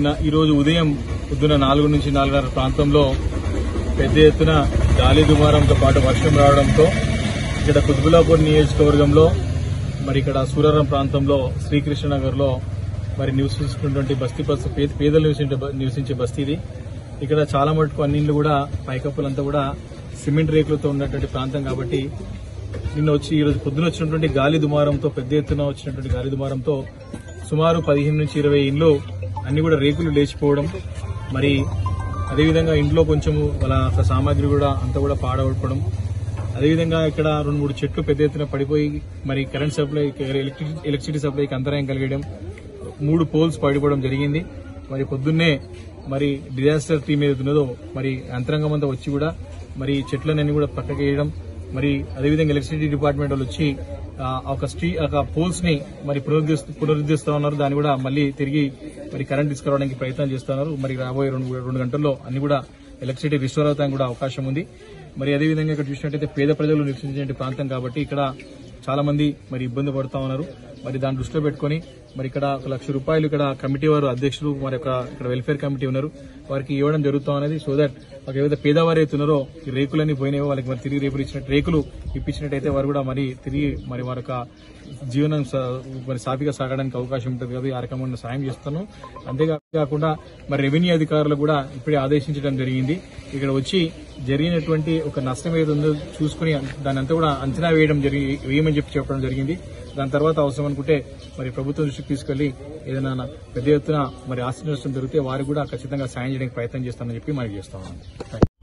నిన్న ఈరోజు ఉదయం పొద్దున నాలుగు నుంచి నాలుగున్నర ప్రాంతంలో పెద్ద ఎత్తున గాలి దుమారంతో పాటు వర్షం రావడంతో ఇక్కడ కుత్బులాపూర్ నియోజకవర్గంలో మరి ఇక్కడ సూరారం ప్రాంతంలో శ్రీకృష్ణనగర్ లో మరి నివసిస్తున్నటువంటి బస్తీ బస్ పేద పేదలు నివసించే నివసించే బస్తీ ఇది ఇక్కడ చాలా మటుకు అన్ని ఇళ్ళు కూడా పైకప్పులంతా కూడా సిమెంట్ రేకులతో ఉన్నటువంటి ప్రాంతం కాబట్టి నిన్న వచ్చి ఈ రోజు పొద్దున వచ్చినటువంటి గాలి దుమారంతో పెద్ద ఎత్తున వచ్చినటువంటి గాలి దుమారంతో సుమారు పదిహేను నుంచి ఇరవై ఇండ్లు అన్ని కూడా రేకులు లేచిపోవడం మరి అదేవిధంగా ఇంట్లో కొంచెము వాళ్ళ యొక్క సామాగ్రి కూడా అంతా కూడా పాడవడం అదేవిధంగా ఇక్కడ రెండు మూడు చెట్లు పెద్ద ఎత్తున పడిపోయి మరి కరెంట్ సప్లై ఎలక్ట్రిక్ ఎలక్ట్రిసిటీ సప్లైకి అంతరాయం కలిగడం మూడు పోల్స్ పడిపోవడం జరిగింది మరి పొద్దున్నే మరి డిజాస్టర్ టీమ్ ఏదైతే ఉన్నదో మరి యంత్రాంగం అంతా వచ్చి కూడా మరి చెట్లన్నీ కూడా పక్కకి వేయడం మరి అదేవిధంగా ఎలక్ట్రిసిటీ డిపార్ట్మెంట్ వాళ్ళు వచ్చి ఆ, ఒక స్ట్రీ ఒక పోల్స్ ని మరి పునరుద్ధరిస్తూ పునరుద్ధరిస్తా ఉన్నారు దాన్ని కూడా మళ్ళీ తిరిగి మరి కరెంట్ తీసుకురావడానికి ప్రయత్నం చేస్తున్నారు మరి రాబోయే రెండు రెండు గంటల్లో అన్ని కూడా ఎలక్ట్రిసిటీ రిస్టోర్ అవుతానికి కూడా అవకాశం ఉంది మరి అదేవిధంగా ఇక్కడ చూసినట్టయితే పేద ప్రజలు నివసించే ప్రాంతం కాబట్టి ఇక్కడ చాలా మంది మరి ఇబ్బంది పడుతా ఉన్నారు మరి దాన్ని దృష్టిలో పెట్టుకొని మరి ఇక్కడ ఒక లక్ష రూపాయలు ఇక్కడ కమిటీ వారు అధ్యక్షులు మరి యొక్క ఇక్కడ వెల్ఫేర్ కమిటీ ఉన్నారు వారికి ఇవ్వడం జరుగుతా ఉన్నది సో దట్ ఒక ఏదైతే పేదవారు అయితే ఉన్నారో ఈ రేకులన్నీ పోయినాయో వాళ్ళకి మరి తిరిగి రేపులు ఇచ్చినట్టు రేకులు ఇప్పించినట్టయితే వారు కూడా మరి తిరిగి మరి వారి యొక్క జీవనం స- మరి సాఫీగా సాగడానికి అవకాశం ఉంటుంది కదా ఆ రకమైన సాయం చేస్తాను అంతేకాకుండా మరి రెవెన్యూ అధికారులు కూడా ఇప్పుడే ఆదేశించడం జరిగింది ఇక్కడ వచ్చి జరిగినటువంటి ఒక నష్టం ఏదో ఉందో చూసుకుని దాని అంతా కూడా అంచనా వేయడం జరిగి వేయమని చెప్పి చెప్పడం జరిగింది దాని తర్వాత అవసరం అనుకుంటే మరి ప్రభుత్వం దృష్టికి తీసుకెళ్లి ఏదైనా పెద్ద ఎత్తున మరి ఆస్తి నష్టం జరిగితే వారు కూడా ఖచ్చితంగా సాయం చేయడానికి ప్రయత్నం చేస్తామని చెప్పి మనకి చేస్తాం